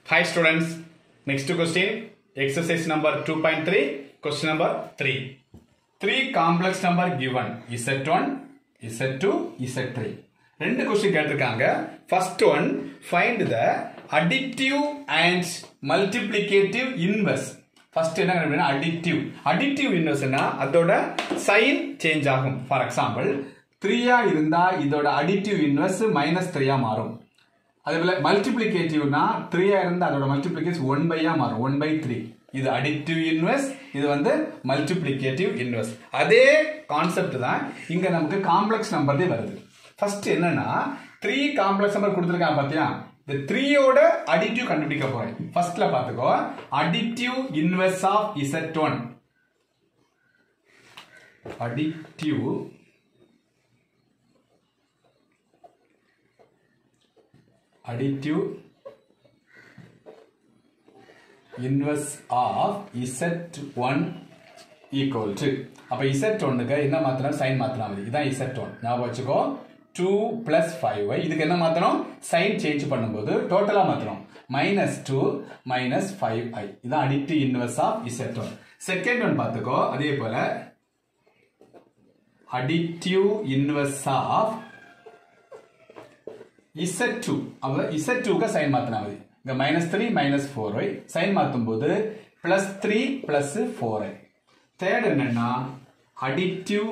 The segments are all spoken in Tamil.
Hi students, next question, exercise number 2.3, question number 3. Three complex number given, Z1, Z2, Z3. ரெண்டு கொஸ்டின் கேட்டிருக்காங்க first one find the additive and multiplicative inverse first என்ன அப்படின்னா அடிட்டிவ் அடிட்டிவ் இன்வெர்ஸ்னா அதோட சைன் சேஞ்ச் ஆகும் ஃபார் எக்ஸாம்பிள் த்ரீயா இருந்தா இதோட அடிட்டிவ் இன்வெர்ஸ் மைனஸ் த்ரீயா மாறும் அதே போல மல்டிப்ளிகேட்டிவ்னா த்ரீயா இருந்தா அதோட மல்டிப்ளிகேஷன் ஒன் பையா மாறும் ஒன் பை த்ரீ இது அடிட்டிவ் இன்வெர்ஸ் இது வந்து மல்டிப்ளிகேட்டிவ் இன்வெர்ஸ் அதே கான்செப்ட் தான் இங்க நமக்கு காம்ப்ளெக்ஸ் நம்பர்லே வருது ஃபர்ஸ்ட் என்னன்னா த்ரீ காம்ப்ளெக்ஸ் நம்பர் கொடுத்துருக்காங்க பாத்தியா இந்த த்ரீயோட அடிட்டிவ் கண்டுபிடிக்க போறேன் ஃபர்ஸ்ட்ல பாத்துக்கோ additive inverse of z one additive additive inverse of z1 equal to அப்ப z1க்கு என்ன மாத்தணும் சைன் மாத்தலாம் இதான் z1 ஞாபகம் வச்சுக்கோ 2 பிளஸ் ஃபைவ் இதுக்கு என்ன மாத்தணும் சைன் சேஞ்ச் பண்ணும்போது டோட்டலா மாத்தணும் minus two minus five i இதான் அடிக்டிவ் inverse of z one second one பார்த்துக்கோ அதே போல அடிக்டிவ் இன்வெர்ஸ் ஆஃப் இசட் டூ அப்போ இசட் டூக்கு சைன் மாத்தினா மதி இங்க minus three minus four y sign மாற்றும் போது plus three plus four i third என்னன்னா additive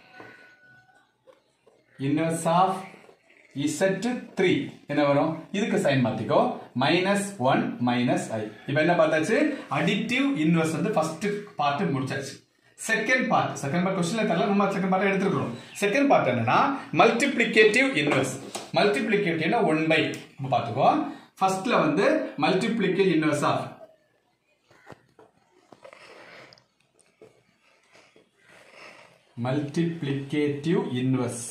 inverse of z three என்ன வரும் இதுக்கு சைன் மாத்திக்கோ மைனஸ் ஒன் மைனஸ் ஐ இப்போ என்ன பார்த்தாச்சு அடிட்டிவ் இன்வெர்ஸ் வந்து ஃபர்ஸ்ட் பார்ட் முடிச்சாச்சு செகண்ட் பார்ட் செகண்ட் பார்ட் கொஸ்டின்ல தரல நம்ம செகண்ட் பார்ட் எடுத்துக்கிறோம் செகண்ட் பார்ட் என்னன்னா மல்டிப்ளிகேட்டிவ் இன்வெர்ஸ் மல்டிப்ளிகேட்டிவ்னா ஒன் பை பார்த்துக்கோ ஃபர்ஸ்ட்ல வந்து multiplicate inverse of multiplicative inverse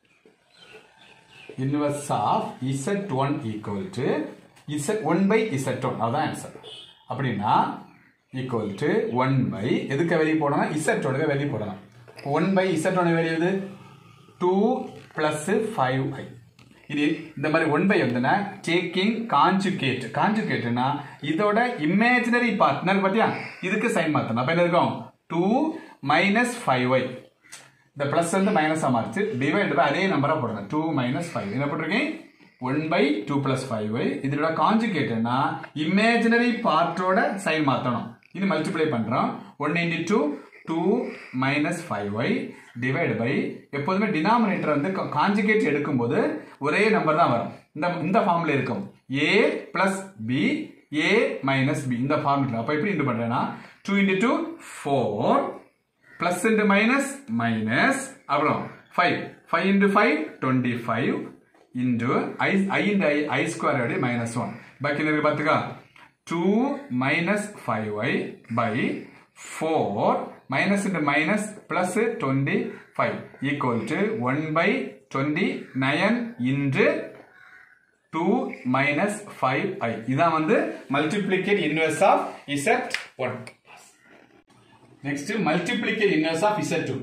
inverse of z one equal to z one by z one அதான் ஆன்சர் அப்படின்னா ஈக்குவல் டு ஒன் பை எதுக்கு வெளியே போடணும் இசட் ஒனுக்கு வெளியே போடணும் ஒன் பை இசட் ஒன் வெளியே எது டூ பிளஸ் ஃபைவ் ஐ இது இந்த மாதிரி ஒன் பை வந்துன்னா டேக்கிங் காஞ்சுகேட் காஞ்சுகேட்னா இதோட இமேஜினரி பார்ட்னர் பார்த்தியா இதுக்கு சைன் மாற்றணும் அப்போ என்ன இருக்கும் டூ மைனஸ் ஃபைவ் ஒய் இந்த பிளஸ் வந்து மைனஸாக மாறிச்சு டிவைட் பை அதே நம்பராக போடணும் டூ மைனஸ் ஃபைவ் என்ன போட்டிருக்கேன் one by two plus five y இதோட காஞ்சுகேட்னா இமேஜினரி பார்ட்டோட சைன் மாற்றணும் இது மல்டிப்ளை பண்ணுறோம் one into two two minus five y divide by எப்போதுமே டினாமினேட்டர் வந்து காஞ்சுகேட் எடுக்கும்போது ஒரே நம்பர் தான் வரும் இந்த இந்த ஃபார்ம்ல இருக்கும் a plus b a minus b இந்த ஃபார்முலா அப்போ எப்படி இது பண்ணுறேன்னா two into two four plus into minus minus அப்புறம் five five into five twenty five into i I into i i square அப்படி மைனஸ் ஒன் பாக்கி இருக்கு பார்த்துக்கா two minus five y by four minus into minus plus twenty five equal to one by twenty nine into two minus five i இதான் வந்து multiplicate inverse of z one next multiplicate inverse of z two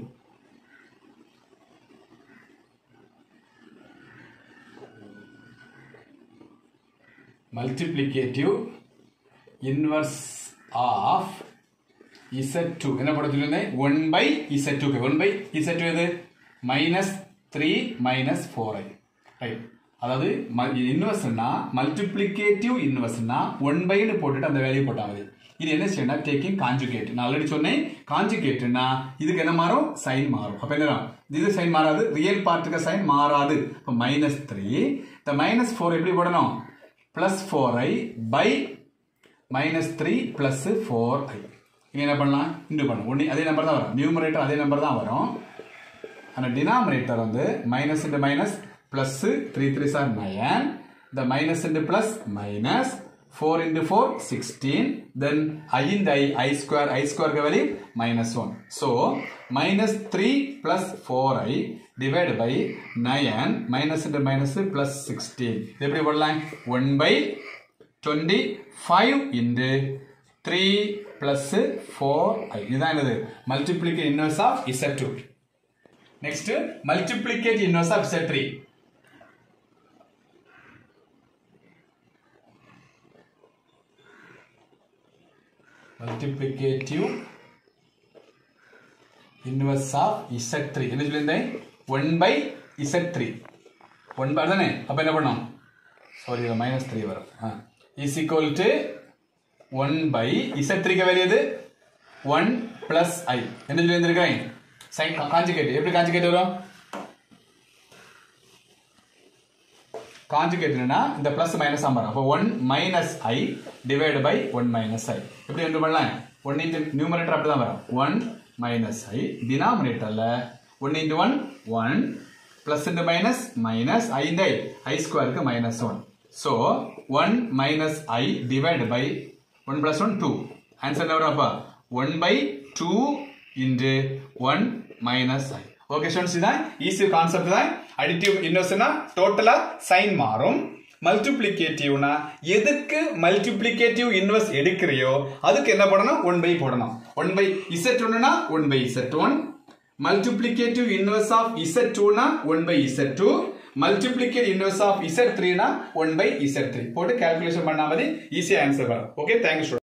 multiplicative inverse of z2 என்ன போட சொல்லியிருந்தேன் one by z two one by z two எது minus three minus four i right அதாவது இன்வெர்ஸ்னா மல்டிப்ளிகேட்டிவ் இன்வெர்ஸ்னா ஒன் பைன்னு போட்டுட்டு அந்த வேல்யூ போட்டாங்க இது என்ன செய்யணும் டேக்கிங் காஞ்சுகேட் நான் ஆல்ரெடி சொன்னேன் காஞ்சுகேட்னா இதுக்கு என்ன மாறும் சைன் மாறும் அப்ப என்ன இது சைன் மாறாது ரியல் பார்ட்டுக்கு சைன் மாறாது இப்போ மைனஸ் த்ரீ இந்த மைனஸ் ஃபோர் எப்படி போடணும் plus four i by minus three plus four i இங்கே என்ன பண்ணலாம் இன்டு பண்ணலாம் ஒன்று அதே நம்பர் தான் வரும் நியூமரேட்டர் அதே நம்பர் தான் வரும் ஆனால் டினாமினேட்டர் வந்து minus into minus plus three three sir nine இந்த minus into plus minus four into four sixteen then i into i i square i ஸ்கொயருக்கு வெளி minus one so minus three plus four i divide by nine minus into minus plus sixteen எப்படி போடலாம் one by twenty five into three plus four i இதுதான் என்னது multiplicate inverse of z two next multiplicate inverse of z three multiplicative inverse of z three என்ன சொல்லியிருந்தேன் one by z three one by தானே அப்போ என்ன பண்ணோம் சாரி இதில் மைனஸ் த்ரீ வரும் ah is equal to one by z த்ரீக்கு வெளியது ஒன் பிளஸ் ஐ என்ன சொல்லி இருந்திருக்கிறேன் சைன் காஞ்சிகேட் எப்படி காஞ்சிகேட் வரும் காஞ்சுகேட்னா இந்த பிளஸ் மைனஸ் மாறும் அப்போ one minus i divide by one minus i எப்படி என்ன பண்ணலாம் ஒன் இன்ட்டு நியூமரேட்டர் அப்படி தான் வரும் ஒன் மைனஸ் ஐ டினாமினேட்டரில் one into one one plus into minus minus i இந்த ஐ ஸ்கொயருக்கு minus one so one minus i divide by one plus one two answer என்ன வரும் அப்போ one by two into one minus i okay students இதான் ஈஸி கான்செப்ட் தான் அடிட்டிவ் இன்வெர்ஸ்னா டோட்டலா சைன் மாறும் மல்டிப்ளிகேட்டிவ்னா எதுக்கு மல்டிப்ளிகேட்டிவ் இன்வெர்ஸ் எடுக்கிறியோ அதுக்கு என்ன பண்ணணும் ஒன் பை போடணும் ஒன் பை இசட் ஒன்னுனா one by z one multiplicative inverse of z டூனா one by z two multiplicate inverse of z த்ரீனா ஒன் பை இசட் த்ரீ போட்டு கால்குலேஷன் பண்ணாமதே ஈஸியா ஆன்சர் வரும் ஓகே தேங்க்யூ